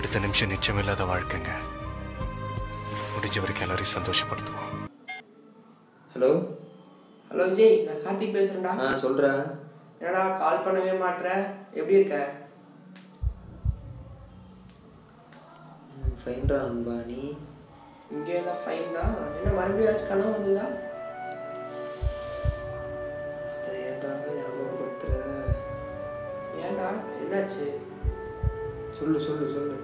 அடுத்த நிமிஷம் நிச்சயமில்லாத வாழ்க்கைங்க முடிஞ்ச வரைக்கும் எல்லாரையும் சந்தோஷப்படுத்துவோம் ஹலோ ஹலோ விஜய் நான் கார்த்திக் பேசுறேன்டா ஆ சொல்கிறேன் என்னடா கால் பண்ணவே மாட்ற எப்படி இருக்க ஃபைன்ரா நண்பா நீ இங்கே எல்லாம் ஃபைன் தான் என்ன மறுபடியும் ஆச்சு கனவு வந்துதா அதை ஏன்டா ஞாபகப்படுத்துற ஏன்டா என்னாச்சு சொல்லு சொல்லு சொல்லு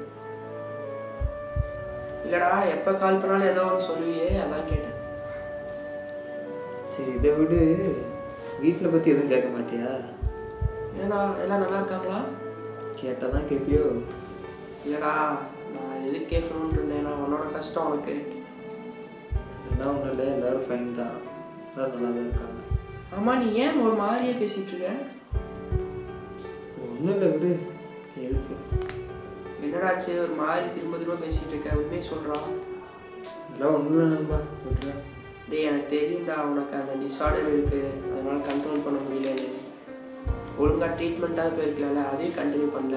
இல்லடா எப்போ கால் பண்ணாலும் ஏதோ ஒன்று சொல்லுவியே அதான் கேட்டேன் சரி இதை விடு வீட்டில் பற்றி எதுவும் கேட்க மாட்டியா ஏன்னா எல்லாம் நல்லா இருக்காங்களா கேட்டால் தான் கேட்பியோ இல்லடா நான் எது கேட்கணும்னு இருந்தேன் நான் உன்னோட கஷ்டம் உனக்கு அதெல்லாம் ஒன்றும் இல்லை எல்லோரும் ஃபைன் தான் எல்லோரும் நல்லா தான் இருக்காங்க ஆமா நீ ஏன் ஒரு மாதிரியே பேசிட்டு இருக்க ஒன்றும் இல்லை விடு எதுக்கு என்னடாச்சு ஒரு மாதிரி திரும்ப திரும்ப பேசிட்டு இருக்க உண்மையை சொல்றா எல்லாம் ஒன்றும் இல்லை நண்பா விட்றேன் டேய் எனக்கு தெரியும்டா உனக்கு அந்த டிஸார்டர் இருக்கு அதனால கண்ட்ரோல் பண்ண முடியலன்னு ஒழுங்கா ட்ரீட்மெண்ட்டாவது போயிருக்கலாம்ல அதையும் கண்டினியூ பண்ணல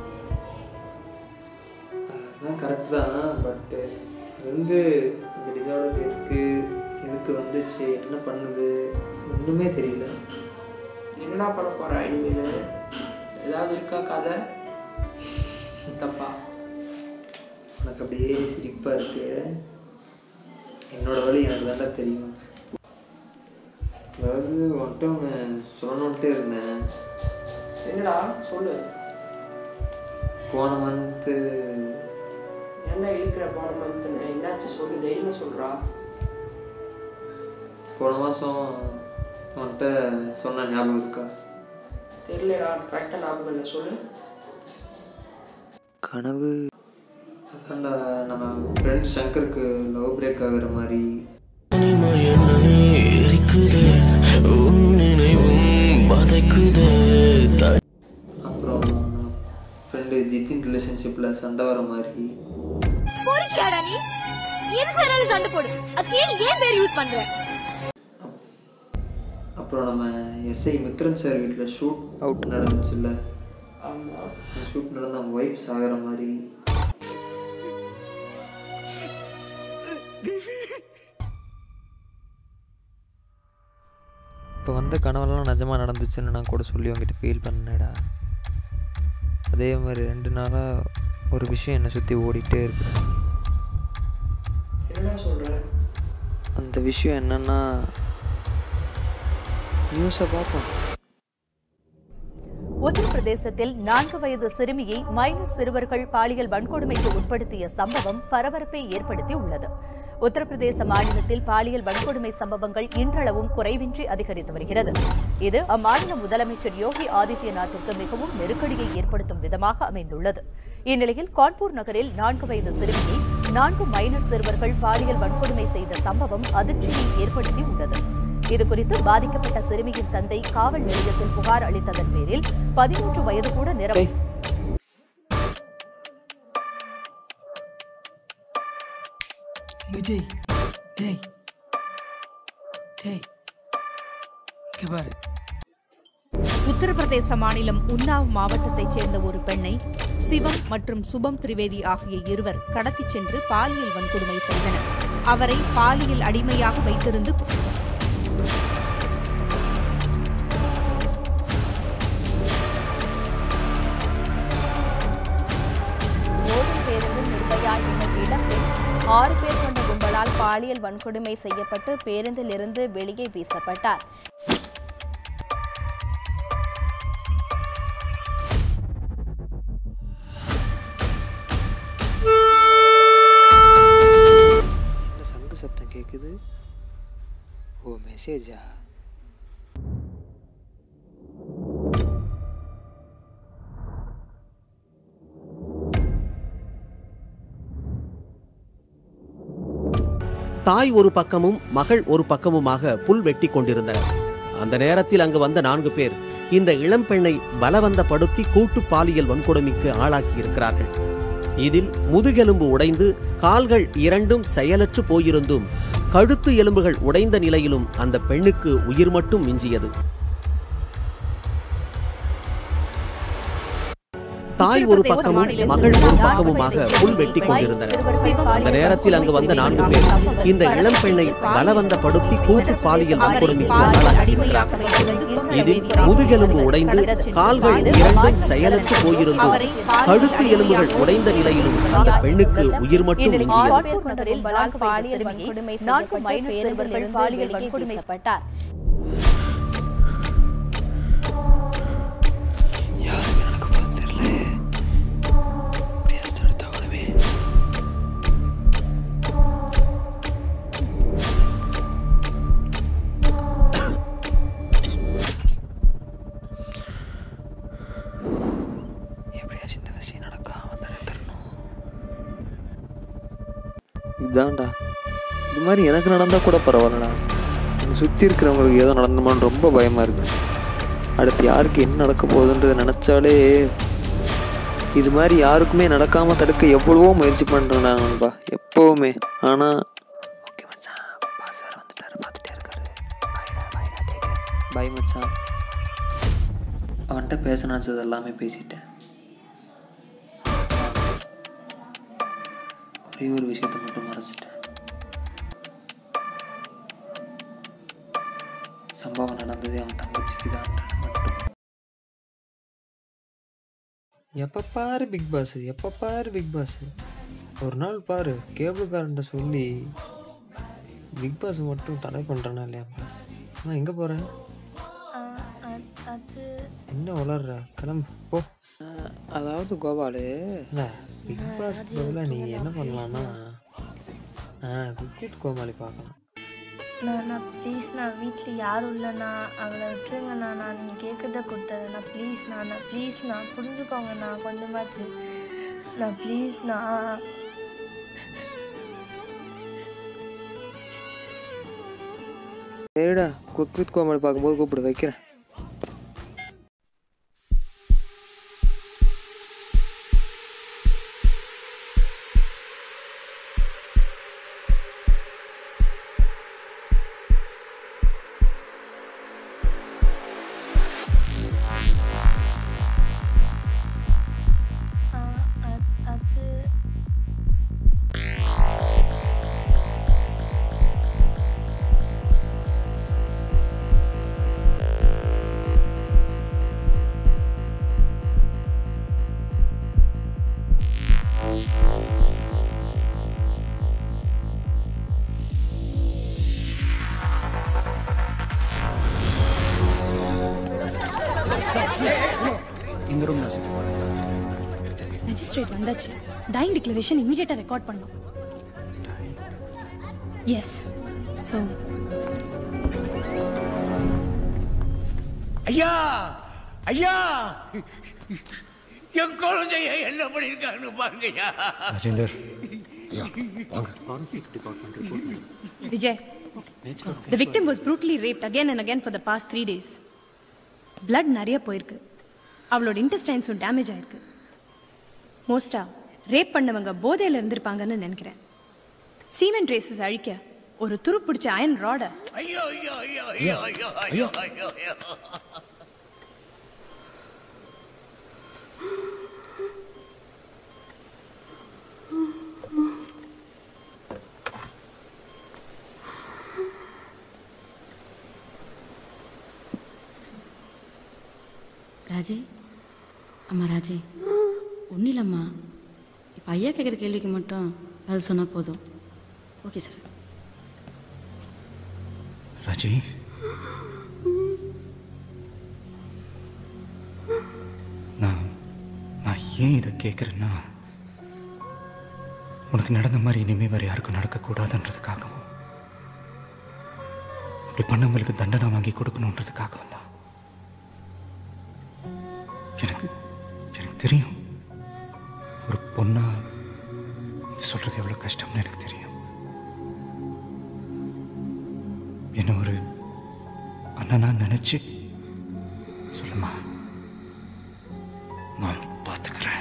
அதுதான் கரெக்ட் தான் பட்டு அது வந்து இந்த டிசார்டர் எதுக்கு எதுக்கு வந்துச்சு என்ன பண்ணுது ஒன்றுமே தெரியல என்னடா பண்ண போற இனிமேல் ஏதாவது இருக்கா கதை தப்பா உனக்கு அப்படியே சிரிப்பாக இருக்கு என்னோட வழி எனக்கு தான்டா தெரியும் அதாவது உன்கிட்ட ஒன்று சொல்லணுன்ட்டே இருந்தேன் என்னடா சொல்லு போன மந்த்து என்ன இழுக்கிற போன மந்த்னு என்னாச்சு சொல்லு தைரியமா சொல்றா போன மாதம் உன்கிட்ட சொன்ன ஞாபகம் இருக்கா தெரியலடா கரெக்டாக ஞாபகம் இல்லை சொல்லு கனவு அதான்டா நம்ம ஃப்ரெண்ட் சங்கருக்கு லவ் பிரேக் ஆகுற மாதிரி அப்புறம் ஃப்ரெண்டு ஜித்தின் ரிலேஷன்ஷிப்பில் சண்டை வர மாதிரி பொறுக்கியாடா நீ எதுக்கு வேணாலும் சண்டை போடு அதுக்கு ஏன் ஏன் பேர் யூஸ் பண்ற அப்புறம் நம்ம எஸ்ஐ மித்ரன் சார் வீட்டில் ஷூட் அவுட் நடந்துச்சுல்ல ஆமா ஷூட் நடந்து அவங்க ஒய்ஃப் சாகிற மாதிரி இப்போ வந்த கனவெல்லாம் நிஜமாக நடந்துச்சுன்னு நான் கூட சொல்லி உங்ககிட்ட ஃபீல் பண்ணேடா அதே மாதிரி ரெண்டு நாளாக ஒரு விஷயம் என்னை சுற்றி ஓடிட்டே இருக்கு என்னடா சொல்ற அந்த விஷயம் என்னன்னா நியூஸை பார்ப்போம் உத்தரப்பிரதேசத்தில் நான்கு வயது சிறுமியை மைனர் சிறுவர்கள் பாலியல் வன்கொடுமைக்கு உட்படுத்திய சம்பவம் பரபரப்பை ஏற்படுத்தி உள்ளது உத்தரப்பிரதேச மாநிலத்தில் பாலியல் வன்கொடுமை சம்பவங்கள் இன்றளவும் குறைவின்றி அதிகரித்து வருகிறது இது அம்மாநில முதலமைச்சர் யோகி ஆதித்யநாத்திற்கு மிகவும் நெருக்கடியை ஏற்படுத்தும் விதமாக அமைந்துள்ளது இந்நிலையில் கான்பூர் நகரில் நான்கு வயது சிறுமியை நான்கு மைனர் சிறுவர்கள் பாலியல் வன்கொடுமை செய்த சம்பவம் அதிர்ச்சியை ஏற்படுத்தி உள்ளது இதுகுறித்து பாதிக்கப்பட்ட சிறுமியின் தந்தை காவல் நிலையத்தில் புகார் அளித்ததன் பேரில் பதிமூன்று வயது கூட நிரம்ப விஜய் டேய் டேய் இங்க பாரு உத்தரப்பிரதேச மாநிலம் உன்னாவ் மாவட்டத்தைச் சேர்ந்த ஒரு பெண்ணை சிவம் மற்றும் சுபம் திரிவேதி ஆகிய இருவர் கடத்திச் சென்று பாலியல் வன்கொடுமை செய்தனர் அவரை பாலியல் அடிமையாக வைத்திருந்து ஓடும் பேருந்து நிர்பயா என்னும் இளம்பெண் ஆறு பேர் கொண்ட கும்பலால் பாலியல் வன்கொடுமை செய்யப்பட்டு பேருந்திலிருந்து வெளியே வீசப்பட்டார் என்ன சங்கு சத்தம் கேட்குது ஓ மெசேஜா தாய் ஒரு பக்கமும் மகள் ஒரு பக்கமுமாக புல் வெட்டி கொண்டிருந்தனர் அந்த நேரத்தில் அங்கு வந்த நான்கு பேர் இந்த இளம்பெண்ணை பலவந்தப்படுத்தி கூட்டு பாலியல் வன்கொடுமைக்கு ஆளாக்கி இருக்கிறார்கள் இதில் முதுகெலும்பு உடைந்து கால்கள் இரண்டும் செயலற்று போயிருந்தும் கழுத்து எலும்புகள் உடைந்த நிலையிலும் அந்த பெண்ணுக்கு உயிர் மட்டும் மிஞ்சியது தாய் தாய் ஒரு பக்கமும் மகள் ஒரு பக்கமுமாக புல் வெட்டி கொண்டிருந்தனர் அந்த நேரத்தில் அங்கு வந்த நான்கு பேர் இந்த இளம் பெண்ணை பலவந்தப்படுத்தி கூட்டு பாலியல் வன்கொடுமைக்கு ஆளாக்கியிருக்கிறார்கள் இதில் முதுகெலும்பு உடைந்து கால்கள் இரண்டும் செயலற்று போயிருந்தும் கழுத்து எலும்புகள் உடைந்த நிலையிலும் அந்த பெண்ணுக்கு உயிர் மட்டும் மிஞ்சியது ஆறு பேர் கொண்ட கும்பலால் பாலியல் வன்கொடுமை செய்யப்பட்டு பேருந்திலிருந்து வெளியே வீசப்பட்டார் எப்படியாச்சும் இந்த விஷயம் நடக்காம தடுத்துடணும் இதான்டா இது மாதிரி எனக்கு நடந்தா கூட பரவாயில்லடா என்னை சுற்றி இருக்கிறவங்களுக்கு ஏதோ நடந்துமான்னு ரொம்ப பயமா இருக்கு அடுத்து யாருக்கு என்ன நடக்க போகுதுன்றதை நினச்சாலே இது மாதிரி யாருக்குமே நடக்காம தடுக்க எவ்வளவோ முயற்சி பண்ணுறேன் நான் நண்பா எப்போவுமே ஆனால் ஓகே மச்சான் பாஸ் வேறு வந்துட்டாரு பார்த்துட்டே இருக்காரு பாய்டா பாய்டா டேக் பாய் மச்சான் அவன்கிட்ட பேச நினச்சது எல்லாமே பேசிட்டேன் ஒரே ஒரு விஷயத்தை மட்டும் மறைச்சிட்டேன் சம்பவம் நடந்ததே அவன் தங்கச்சிக்கு தான்ன்றது மட்டும் எப்போ பாரு பிக் பாஸ் எப்போ பாரு பிக் பாஸ் ஒரு நாள் பாரு கேபிள்காரன்ட்ட சொல்லி பிக் பாஸ் மட்டும் தடை பண்ணுறேன்னா இல்லையா நான் எங்கே போகிறேன் அது என்ன வளர்ற கிளம்பு போ அதாவது கோபாலு இல்லை பிக் பாஸ் பதிலாக நீ என்ன பண்ணலான்னா குக் வித் கோமாளி பார்க்கலாம் நான் நான் ப்ளீஸ் நான் வீட்டில் யாரும் இல்லைண்ணா அவளை விட்டுருங்கண்ணா நான் நீங்கள் கேட்குறத கொடுத்துறேண்ணா ப்ளீஸ்ண்ணா நான் ப்ளீஸ்ண்ணா புரிஞ்சுக்கோங்கண்ணா கொஞ்சமாச்சு நான் ப்ளீஸ்ண்ணா சரிடா குக் வித் கோமாளி பார்க்கும்போது கூப்பிடு வைக்கிறேன் அது இந்த ரூம் தான் சார் மேஜிஸ்ட்ரேட் வந்தாச்சு டைங் டிக்ளரேஷன் இமீடியட்டாக ரெக்கார்ட் பண்ணோம் எஸ் ஸோ ஐயா ஐயா என் குழந்தைய என்ன பண்ணிருக்கான்னு பாருங்கய்யா Rajender Vijay the victim was brutally raped again and again for the past three days blood நிறைய போயிருக்கு அவளோட இன்டெஸ்டைன்ஸும் டேமேஜ் ஆயிருக்கு மோஸ்டா ரேப் பண்ணவங்க போதையில் இருந்திருப்பாங்கன்னு நினைக்கிறேன் சீமெண்ட் ரேசஸ் அழிக்க ஒரு துரு பிடிச்ச அயன் ராட ஐயோ ஐயோ ஐயோ ஐயோ ஐயோ ஐயோ ஐயோ ஐயோ ராஜே அம்மா ராஜே ஒன்றும் இல்லைம்மா இப்போ ஐயா கேட்குற கேள்விக்கு மட்டும் பதில் சொன்னால் போதும் ஓகே சார் ராஜி நான் நான் ஏன் இதை கேட்குறேன்னா உனக்கு நடந்த மாதிரி இனிமே வேறு யாருக்கும் நடக்கக்கூடாதுன்றதுக்காகவும் அப்படி பண்ணவங்களுக்கு தண்டனை வாங்கி கொடுக்கணுன்றதுக்காகவும் தான் எனக்கு எனக்கு தெரியும் ஒரு பொண்ணா இது சொல்றது எவ்வளோ கஷ்டம்னு எனக்கு தெரியும் என்ன ஒரு அண்ணனா நினைச்சு சொல்லுமா நான் பார்த்துக்கிறேன்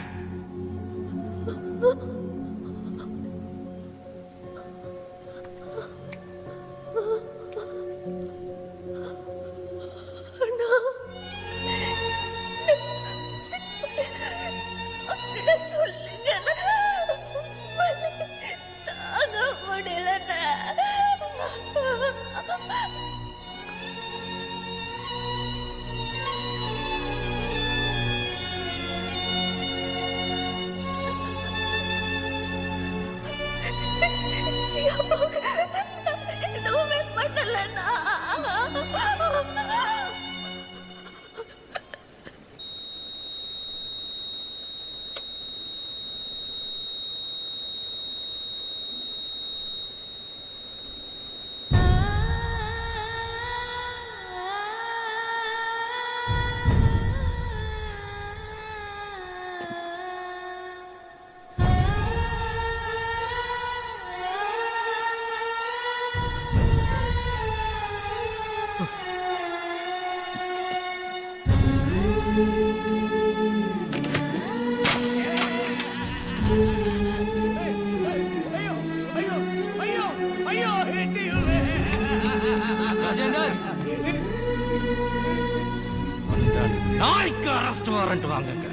அரெஸ்ட் வாரண்ட் வாங்குங்க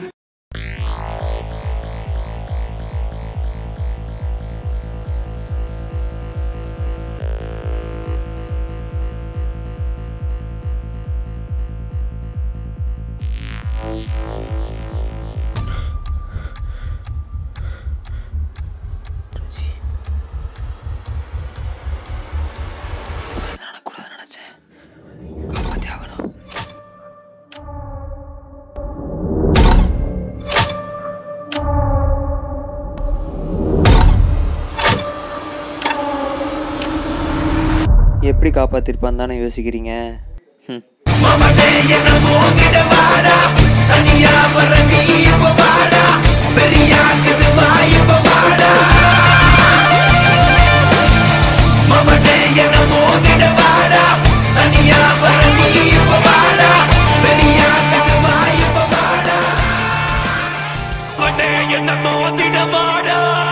எப்படி காப்பாத்திருப்பான்னு தானே யோசிக்கிறீங்க ம். என்ன மோதிட வாடா